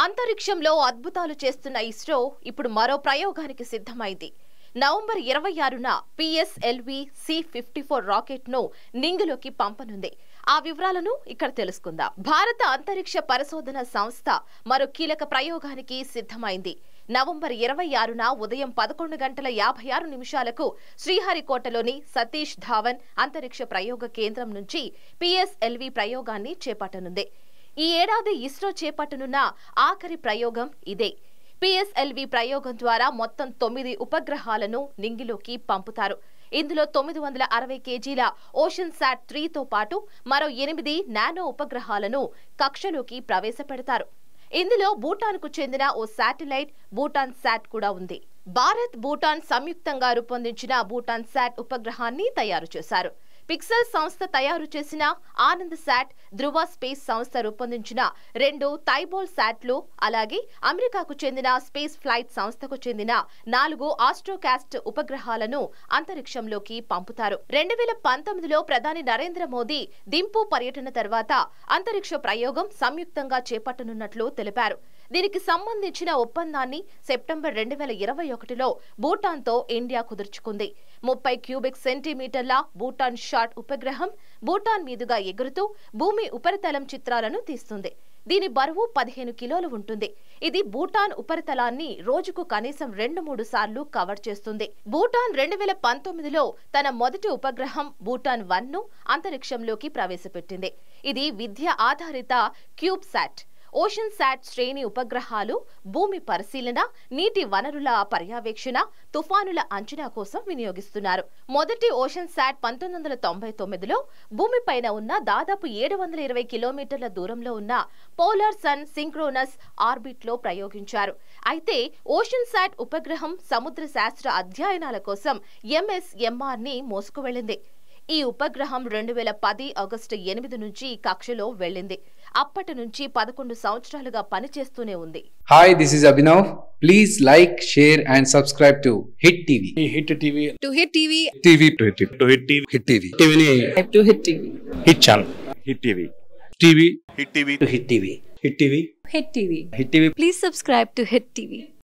అంతరిక్షంలో అద్భుతాలు చేస్తున్న ఇస్రో ఇప్పుడు మరో ప్రయోగానికి సిద్ధమైంది నవంబర్ ఇరవై ఆరున PSLV C fifty four rocket ను నింగిలోకి పంపనుంది ఆ వివరాలను ఇక్కడ తెలుసుకుందాం భారత అంతరిక్ష పరిశోధన సంస్థ మరో కీలక ప్రయోగానికి సిద్ధమైంది నవంబర్ ఇరవై ఆరున ఉదయం పదకొండు గంటల యాభై ఆరు నిమిషాలకు శ్రీహరికోటలోని సతీష్ ధావన్ అంతరిక్ష ప్రయోగ కేంద్రం నుంచి పిఎస్ఎల్వి ప్రయోగాన్ని చేపట్టనుంది ఈ ఏడాది ఇస్రో చేపట్టనున్న ఆఖరి ప్రయోగం ఇదే పిఎస్ఎల్వి ప్రయోగం ద్వారా మొత్తం తొమ్మిది ఉపగ్రహాలను నింగిలోకి పంపుతారు ఇందులో తొమ్మిది వందల అరవై కేజీల ఓషన్ శాట్ త్రీతో పాటు మరో ఎనిమిది నానో ఉపగ్రహాలను కక్షలోకి ప్రవేశపెడతారు ఇందులో భూటాన్కు చెందిన ఓ శాటిలైట్ భూటాన్ శాట్ కూడా ఉంది భారత్ భూటాన్ సంయుక్తంగా రూపొందించిన భూటాన్ శాట్ ఉపగ్రహాన్ని తయారు చేశారు పిక్సెల్ సంస్థ తయారు చేసిన ఆనంద్ శాట్ ధృవ స్పేస్ సంస్థ రూపొందించిన రెండు థైబోల్ శాట్లు అలాగే అమెరికాకు చెందిన స్పేస్ ఫ్లైట్ సంస్థకు చెందిన నాలుగు ఆస్ట్రోకాస్ట్ ఉపగ్రహాలను అంతరిక్షంలోకి పంపుతారు రెండు వేల పంతొమ్మిదిలో ప్రధాని నరేంద్ర మోదీ దింపు పర్యటన తర్వాత అంతరిక్ష ప్రయోగం సంయుక్తంగా చేపట్టనున్నట్లు తెలిపారు దీనికి సంబంధించిన ఒప్పందాన్ని సెప్టెంబర్ రెండు వేల ఇరవై ఒకటిలో భూటాన్తో ఇండియా కుదుర్చుకుంది ముప్పై క్యూబిక్ సెంటీమీటర్ల భూటాన్ షాట్ ఉపగ్రహం భూటాన్ మీదుగా ఎగురుతూ భూమి ఉపరితలం చిత్రాలను తీస్తుంది దీని బరువు పదిహేను కిలోలు ఉంటుంది ఇది భూటాన్ ఉపరితలాన్ని రోజుకు కనీసం రెండు మూడు సార్లు కవర్ చేస్తుంది భూటాన్ రెండు వేల పంతొమ్మిదిలో తన మొదటి ఉపగ్రహం భూటాన్ వన్ ను అంతరిక్షంలోకి ప్రవేశపెట్టింది ఇది విద్య ఆధారిత క్యూబ్ శాట్ ఓషన్ శాట్ శ్రేణి ఉపగ్రహాలు భూమి పరిశీలన నీటి వనరుల పర్యవేక్షణ తుఫానుల అంచనా కోసం వినియోగిస్తున్నారు మొదటి ఓషన్ శాట్ పంతొమ్మిది వందల తొంభై తొమ్మిదిలో భూమిపైన ఉన్న దాదాపు ఏడు వందల ఇరవై కిలోమీటర్ల దూరంలో ఉన్న పోలార్ సన్ సింక్రోనస్ ఆర్బిట్ లో ప్రయోగించారు అయితే ఓషన్ శాట్ ఉపగ్రహం సముద్ర శాస్త్ర అధ్యయనాల కోసం ఎంఎస్ఎంఆర్ ని మోసుకువెళ్లింది ఈ ఉపగ్రహం రెండు వేల పది ఆగస్టు ఎనిమిది నుంచి కక్షలో వెళ్ళింది అప్పటి నుంచి పదకొండు సంవత్సరాలుగా పనిచేస్తూనే ఉంది Hi, this is Abhinav. Please like, share, and subscribe to Hit TV. Hit TV to hit TV TV to Hit to Hit TV Hit TV. టీవీని to hit TV Hit channel Hit TV TV Hit TV to Hit TV Hit TV hit TV Hit TV please subscribe to hit TV